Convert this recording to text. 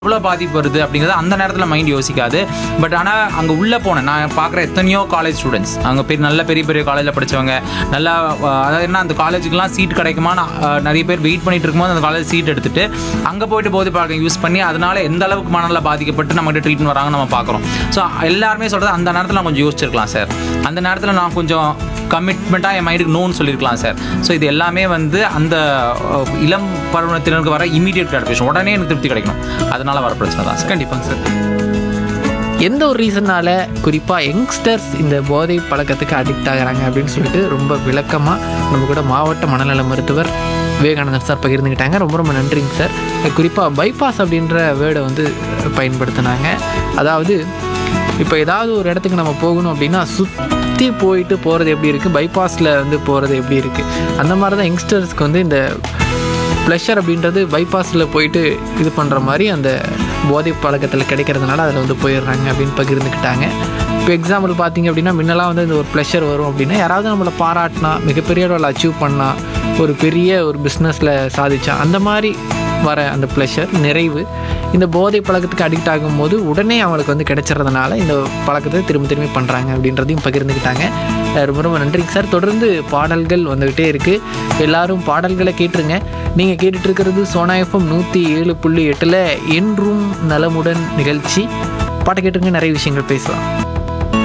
எவ்வளோ பாதிப்பு வருது அப்படிங்கிறது அந்த நேரத்தில் மைண்ட் யோசிக்காது பட் ஆனால் அங்கே உள்ளே போனேன் நான் பார்க்குற எத்தனையோ காலேஜ் ஸ்டூடெண்ட்ஸ் அங்கே பெரிய நல்ல பெரிய பெரிய காலேஜில் படித்தவங்க நல்லா அஹ், அதாவது என்ன அந்த காலேஜுக்குலாம் சீட் கிடைக்குமான்னு அஹ், நிறைய பேர் வெயிட் பண்ணிட்டு இருக்கும்போது அந்த காலேஜ் சீட் எடுத்துட்டு அங்கே போயிட்டு போதை பழக்கம் யூஸ் பண்ணி அதனால எந்த அளவுக்கு மனநல பாதிக்கப்பட்டு நம்மகிட்ட ட்ரீட்மெண்ட் வராங்க நம்ம பார்க்குறோம் ஸோ எல்லாருமே சொல்கிறது அந்த நேரத்தில் நான் கொஞ்சம் யோசிச்சிருக்கலாம் சார் அந்த நேரத்தில் நான் கொஞ்சம் கமிட்மெண்ட்டாக என் மைண்டுக்கு நோன்னு சொல்லியிருக்கலாம் சார் ஸோ இது எல்லாமே வந்து அந்த அஹ், இளம் பருவத்தினருக்கு வர இமீடியட் கிராட்டிஃபிகேஷன் உடனே எனக்கு திருப்தி கிடைக்கணும் அதனால வர பிரச்சனை தான் சார் கண்டிப்பாங்க சார் எந்த ஒரு ரீசனால குறிப்பாக யங்ஸ்டர்ஸ் இந்த போதை பழக்கத்துக்கு அடிக்ட் ஆகுறாங்க அப்படின்னு சொல்லிட்டு ரொம்ப விளக்கமாக நம்ம கூட மாவட்ட மனநல மருத்துவர் விவேகானந்தர் சார் பகிர்ந்துக்கிட்டாங்க ரொம்ப ரொம்ப நன்றிங்க சார் குறிப்பாக பைபாஸ் அப்படின்ற வேர்டை வந்து பயன்படுத்தினாங்க அதாவது இப்போ ஏதாவது ஒரு இடத்துக்கு நம்ம போகணும் அப்படின்னா சுற்றி போயிட்டு போகிறது எப்படி இருக்குது பைபாஸில் வந்து போகிறது எப்படி இருக்குது அந்த மாதிரி தான் யங்ஸ்டர்ஸ்க்கு வந்து இந்த ப்ளஷர் அப்படின்றது பைபாஸில் போயிட்டு இது பண்ணுற மாதிரி அந்த போதை பழக்கத்தில் கிடைக்கிறதுனால அதில் வந்து போயிடுறாங்க அப்படின்னு பகிர்ந்துக்கிட்டாங்க இப்போ எக்ஸாம்பிள் பார்த்தீங்க அப்படின்னா முன்னெல்லாம் வந்து இந்த ஒரு ப்ளஷர் வரும் அப்படின்னா யாராவது நம்மளை பாராட்டினா மிகப்பெரிய அளவில் அச்சீவ் பண்ணா ஒரு பெரிய ஒரு பிஸ்னஸில் சாதிச்சா அந்த மாதிரி வர அந்த ப்ளஷர் நிறைவு இந்த போதை பழக்கத்துக்கு அடிக்ட் ஆகும்போது உடனே அவங்களுக்கு வந்து கிடைச்சிறதுனால இந்த பழக்கத்தை திரும்ப திரும்பி பண்ணுறாங்க அப்படின்றதையும் பகிர்ந்துக்கிட்டாங்க அஹ் ரொம்ப ரொம்ப நன்றிங்க சார் தொடர்ந்து பாடல்கள் வந்துக்கிட்டே இருக்குது எல்லாரும் பாடல்களை கேட்டுருங்க நீங்கள் கேட்டுட்டு இருக்கிறது சோனா எஃப்எம் நூற்றி ஏழு புள்ளி எட்டில் என்றும் நலமுடன் நிகழ்ச்சி பாட்டை கேட்டுருங்க நிறைய விஷயங்கள் பேசலாம்